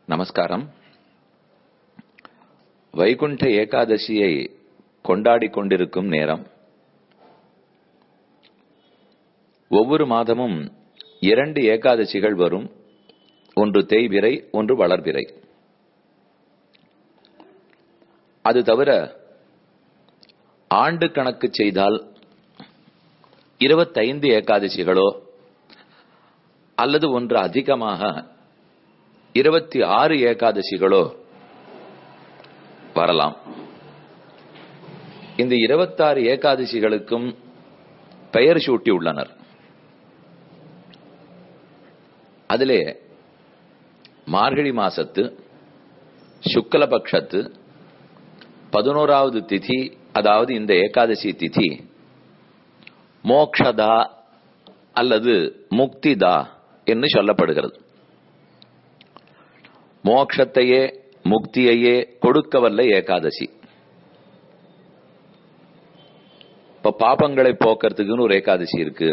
நமஸ்காரம் வைகுண்ட ஏகாதசியை கொண்டாடிக் கொண்டிருக்கும் நேரம் ஒவ்வொரு மாதமும் இரண்டு ஏகாதசிகள் வரும் ஒன்று தேய்பிறை ஒன்று வளர்பிறை அது தவிர ஆண்டு கணக்கு செய்தால் இருபத்தைந்து ஏகாதசிகளோ அல்லது ஒன்று அதிகமாக இருபத்தி ஆறு ஏகாதசிகளோ வரலாம் இந்த இருபத்தாறு ஏகாதசிகளுக்கும் பெயர் சூட்டியுள்ளனர் அதிலே மார்கழி மாசத்து சுக்லபக்ஷத்து பதினோராவது திதி அதாவது இந்த ஏகாதசி திதி மோக்ஷதா அல்லது முக்திதா என்று சொல்லப்படுகிறது மோக்ஷத்தையே முக்தியையே கொடுக்க வல்ல ஏகாதசி இப்ப பாபங்களை போக்குறதுக்குன்னு ஒரு ஏகாதசி இருக்கு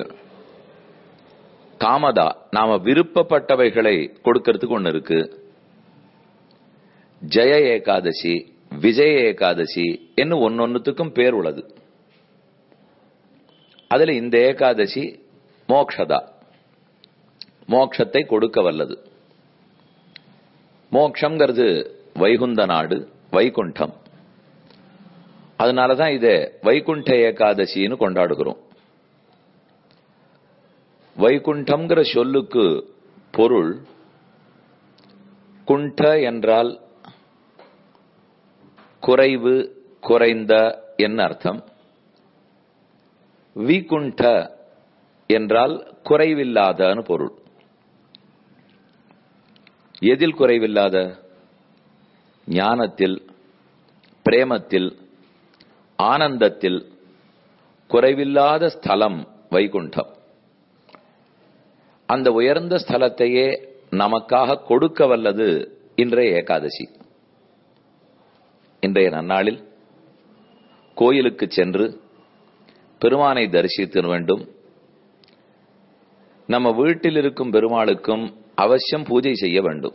காமதா நாம விருப்பப்பட்டவைகளை கொடுக்கறதுக்கு ஒண்ணு இருக்கு ஜெய ஏகாதசி விஜய ஏகாதசி என்று ஒன்னொன்னுத்துக்கும் பேர் உள்ளது அதுல இந்த ஏகாதசி மோக்ஷதா மோக்ஷத்தை கொடுக்க வல்லது மோக்ஷங்கிறது வைகுந்த நாடு வைகுண்டம் அதனாலதான் இத வைகுண்ட ஏகாதசின்னு கொண்டாடுகிறோம் வைகுண்டம்ங்கிற சொல்லுக்கு பொருள் குண்ட என்றால் குறைவு குறைந்த என்ன அர்த்தம் விகுண்ட என்றால் குறைவில்லாதன்னு பொருள் எதில் குறைவில்லாத ஞானத்தில் பிரேமத்தில் ஆனந்தத்தில் குறைவில்லாத ஸ்தலம் வைகுண்டம் அந்த உயர்ந்த ஸ்தலத்தையே நமக்காக கொடுக்க வல்லது இன்றைய ஏகாதசி இன்றைய நன்னாளில் கோயிலுக்கு சென்று பெருமானை தரிசித்து வேண்டும் நம்ம வீட்டில் இருக்கும் பெருமாளுக்கும் அவசியம் பூஜை செய்ய வேண்டும்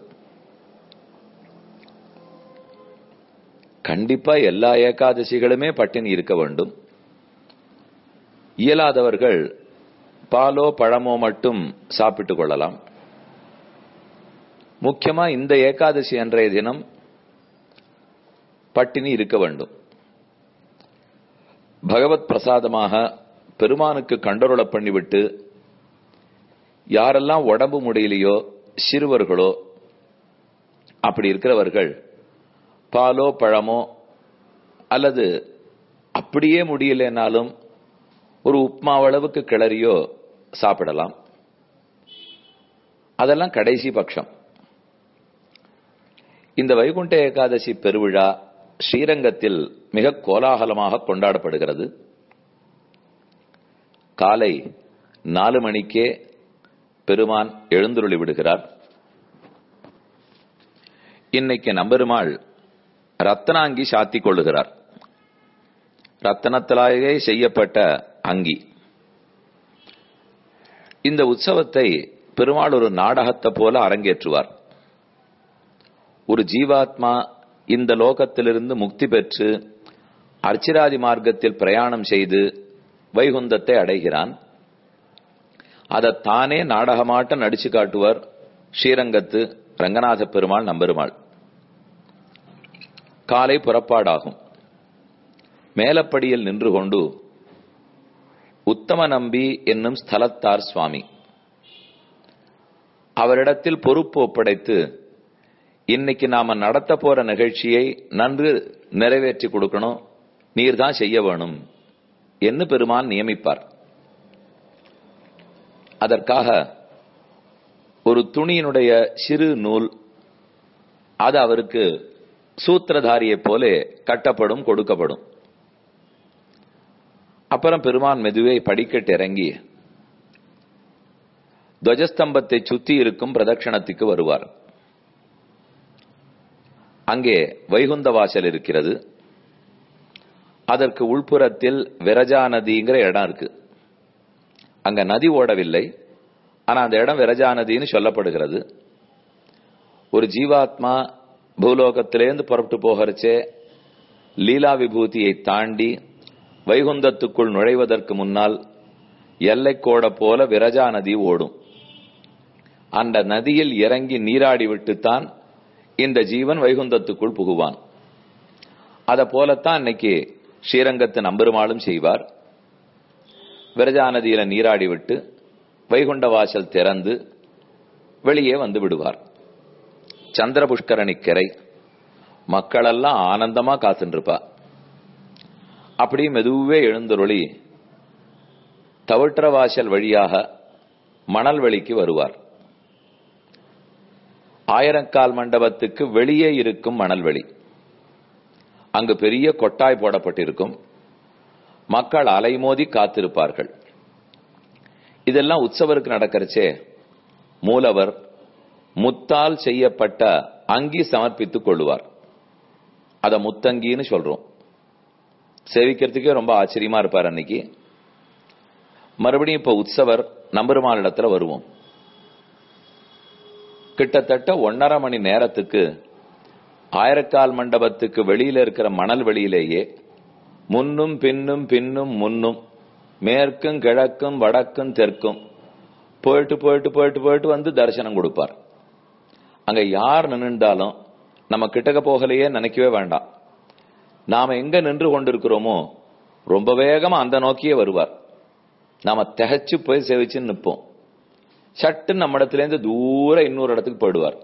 கண்டிப்பா எல்லா ஏகாதசிகளுமே பட்டினி இருக்க வேண்டும் இயலாதவர்கள் பாலோ பழமோ மட்டும் சாப்பிட்டுக் கொள்ளலாம் முக்கியமா இந்த ஏகாதசி அன்றைய தினம் பட்டினி இருக்க வேண்டும் பகவத் பிரசாதமாக பெருமானுக்கு கண்டருள பண்ணிவிட்டு யாரெல்லாம் உடம்பு முடியலையோ சிறுவர்களோ அப்படி இருக்கிறவர்கள் பாலோ பழமோ அல்லது அப்படியே முடியலனாலும் ஒரு உப்மாவளவுக்கு கிளறியோ சாப்பிடலாம் அதெல்லாம் கடைசி பட்சம் இந்த வைகுண்ட ஏகாதசி பெருவிழா ஸ்ரீரங்கத்தில் மிக கோலாகலமாக கொண்டாடப்படுகிறது காலை நாலு மணிக்கே பெருமான் எழுந்துருளி விடுகிறார் இன்னைக்கு நம்பெருமாள் ரத்தனாங்கி சாத்தி கொள்ளுகிறார் ரத்தனத்திலாயே செய்யப்பட்ட அங்கி இந்த உற்சவத்தை பெருமாள் ஒரு நாடகத்தை போல அரங்கேற்றுவார் ஒரு ஜீவாத்மா இந்த லோகத்திலிருந்து முக்தி பெற்று அர்ச்சிராதி மார்க்கத்தில் பிரயாணம் செய்து வைகுந்தத்தை அடைகிறான் அதை தானே நாடகமாட்ட நடிச்சு காட்டுவர் ஸ்ரீரங்கத்து ரங்கநாத பெருமாள் நம்பெருமாள் காலை புறப்பாடாகும் மேலப்படியில் நின்று கொண்டு உத்தம நம்பி என்னும் ஸ்தலத்தார் சுவாமி அவரிடத்தில் பொறுப்பு ஒப்படைத்து இன்னைக்கு நாம நடத்த போற நிகழ்ச்சியை நன்கு நிறைவேற்றி கொடுக்கணும் நீர் தான் செய்ய வேணும் என்று பெருமான் நியமிப்பார் அதற்காக ஒரு துணியினுடைய சிறு நூல் அது அவருக்கு சூத்திரதாரியை போல கட்டப்படும் கொடுக்கப்படும் அப்புறம் பெருமான் மெதுவே படிக்கட்டு இறங்கி துவஜஸ்தம்பத்தை சுத்தி இருக்கும் பிரதட்சணத்துக்கு வருவார் அங்கே வைகுந்த வாசல் இருக்கிறது அதற்கு உள்புறத்தில் விரஜா நதிங்கிற இடம் இருக்கு அங்க நதி ஓடவில்லை ஆனா அந்த இடம் விரஜா நதின்னு சொல்லப்படுகிறது ஒரு ஜீவாத்மா பூலோகத்திலேருந்து புறப்பட்டு போகிறச்சே லீலா விபூதியை தாண்டி வைகுந்தத்துக்குள் நுழைவதற்கு முன்னால் எல்லைக்கோட போல விரஜா நதி ஓடும் அந்த நதியில் இறங்கி நீராடி விட்டுத்தான் இந்த ஜீவன் வைகுந்தத்துக்குள் புகுவான் அத போலத்தான் இன்னைக்கு ஸ்ரீரங்கத்து நம்பெருமாளும் செய்வார் விரஜா நதியில நீராடி விட்டு வைகுண்ட வாசல் திறந்து வெளியே வந்து விடுவார் சந்திர புஷ்கரணிக்கரை மக்களெல்லாம் ஆனந்தமா காத்துட்டு இருப்பா அப்படி மெதுவே எழுந்தருளி தவிற்ற வாசல் வழியாக மணல் வெளிக்கு வருவார் ஆயிரக்கால் மண்டபத்துக்கு வெளியே இருக்கும் மணல்வெளி அங்கு பெரிய கொட்டாய் போடப்பட்டிருக்கும் மக்கள் அலைமோதி காத்திருப்பார்கள் இதெல்லாம் உற்சவருக்கு நடக்கிறச்சே மூலவர் முத்தால் செய்யப்பட்ட அங்கி சமர்ப்பித்துக் கொள்ளுவார் அத முத்தங்கின்னு சொல்றோம் சேவிக்கிறதுக்கே ரொம்ப ஆச்சரியமா இருப்பார் அன்னைக்கு மறுபடியும் இப்ப உற்சவர் நம்பெருமாள் இடத்துல வருவோம் கிட்டத்தட்ட ஒன்னரை மணி நேரத்துக்கு ஆயிரக்கால் மண்டபத்துக்கு வெளியில இருக்கிற மணல் வெளியிலேயே முன்னும் பின்னும் பின்னும் முன்னும் மேற்கும் கிழக்கும் வடக்கும் தெற்கும் போயிட்டு போயிட்டு போயிட்டு போயிட்டு வந்து தரிசனம் கொடுப்பார் அங்க யார் நின்றுண்டாலும் நம்ம கிட்டக்க போகலையே நினைக்கவே வேண்டாம் நாம எங்க நின்று கொண்டிருக்கிறோமோ ரொம்ப வேகமா அந்த நோக்கியே வருவார் நாம திகைச்சு போய் சேவிச்சு நிற்போம் சட்டு நம்ம இடத்துல தூர இன்னொரு இடத்துக்கு போயிடுவார்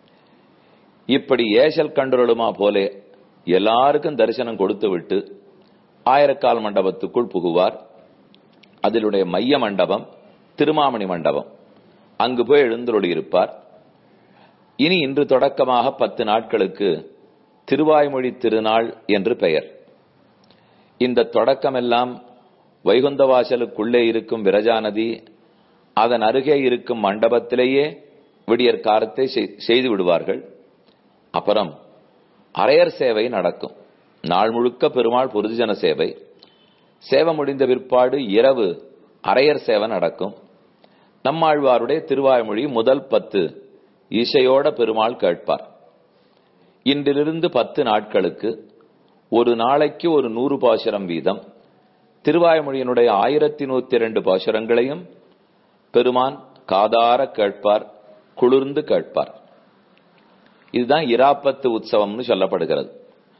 இப்படி ஏசல் கண்டுரலுமா போலே எல்லாருக்கும் தரிசனம் கொடுத்து விட்டு ஆயிரக்கால் மண்டபத்துக்குள் புகுவார் அதிலுடைய மைய மண்டபம் திருமாமணி மண்டபம் அங்கு போய் எழுந்தருளி இருப்பார் இனி இன்று தொடக்கமாக பத்து நாட்களுக்கு திருவாய்மொழி திருநாள் என்று பெயர் இந்த தொடக்கமெல்லாம் வைகுந்த வாசலுக்குள்ளே இருக்கும் விரஜாநதி அதன் அருகே இருக்கும் மண்டபத்திலேயே விடியற் காரத்தை செய்து விடுவார்கள் அப்புறம் அரையர் சேவை நடக்கும் நாள் முழுக்க பெருமாள் பொருதுஜன சேவை சேவை முடிந்த பிற்பாடு இரவு அரையர் சேவை நடக்கும் நம்மாழ்வாருடைய திருவாய்மொழி முதல் பத்து இசையோட பெருமாள் கேட்பார் இன்றிலிருந்து பத்து நாட்களுக்கு ஒரு நாளைக்கு ஒரு நூறு பாசுரம் வீதம் திருவாய்மொழியினுடைய ஆயிரத்தி நூத்தி இரண்டு பாசுரங்களையும் பெருமான் காதார கேட்பார் குளிர்ந்து கேட்பார் இதுதான் இராப்பத்து உற்சவம்னு சொல்லப்படுகிறது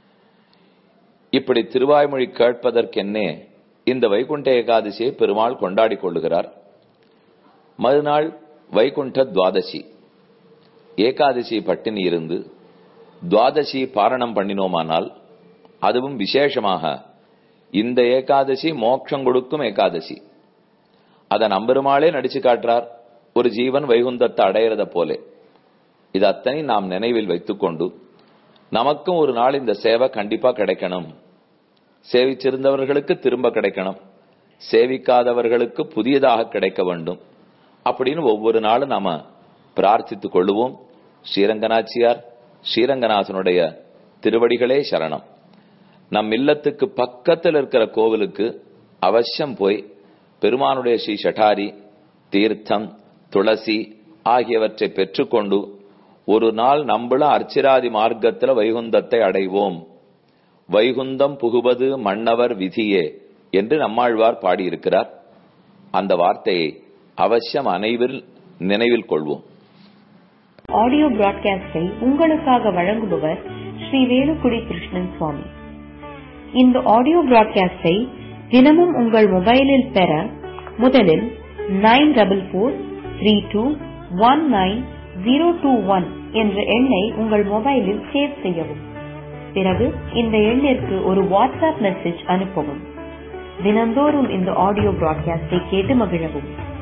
இப்படி திருவாய்மொழி கேட்பதற்கென்னே இந்த வைகுண்ட ஏகாதசியை பெருமாள் கொண்டாடி கொள்ளுகிறார் மறுநாள் வைகுண்ட துவாதசி ஏகாதசி பட்டினி இருந்து துவாதசி பாரணம் பண்ணினோமானால் அதுவும் விசேஷமாக இந்த ஏகாதசி மோட்சம் கொடுக்கும் ஏகாதசி அத நம்பெருமாளே நடிச்சு காட்டுறார் ஒரு ஜீவன் வைகுந்தத்தை அடையிறத போலே இது அத்தனை நாம் நினைவில் வைத்துக்கொண்டு நமக்கும் ஒரு நாள் இந்த சேவை கண்டிப்பா கிடைக்கணும் சேவிச்சிருந்தவர்களுக்கு திரும்ப கிடைக்கணும் சேவிக்காதவர்களுக்கு புதியதாக கிடைக்க வேண்டும் அப்படின்னு ஒவ்வொரு நாளும் நாம பிரார்த்தித்துக் கொள்ளுவோம் ஸ்ரீரங்கநாச்சியார் ஸ்ரீரங்கநாதனுடைய திருவடிகளே சரணம் நம் இல்லத்துக்கு பக்கத்தில் இருக்கிற கோவிலுக்கு அவசியம் போய் பெருமானுடைய ஸ்ரீ ஷட்டாரி தீர்த்தம் துளசி ஆகியவற்றை பெற்றுக்கொண்டு ஒரு நாள் நம்மளும் அர்ச்சிராதி மார்க்கத்துல வைகுந்தத்தை அடைவோம் வைகுந்தம் புகுவது மன்னவர் விதியே என்று நம்மாழ்வார் பாடியிருக்கிறார் அந்த வார்த்தையை அவசியம் அனைவரில் நினைவில் கொள்வோம் ஆடியோ பிராட்காஸ்டை உங்களுக்காக வழங்குபவர் ஸ்ரீ வேலுக்குடி கிருஷ்ணன் சுவாமி இந்த ஆடியோ பிராட்காஸ்டை தினமும் உங்கள் மொபைலில் பெற முதலில் nine double four three two one nine zero two one என்ற எண்ணை உங்கள் மொபைலில் சேவ் செய்யவும் பிறகு இந்த எண்ணிற்கு ஒரு வாட்ஸ்அப் மெசேஜ் அனுப்பவும் தினந்தோறும் இந்த ஆடியோ பிராட்காஸ்டை கேட்டு மகிழவும்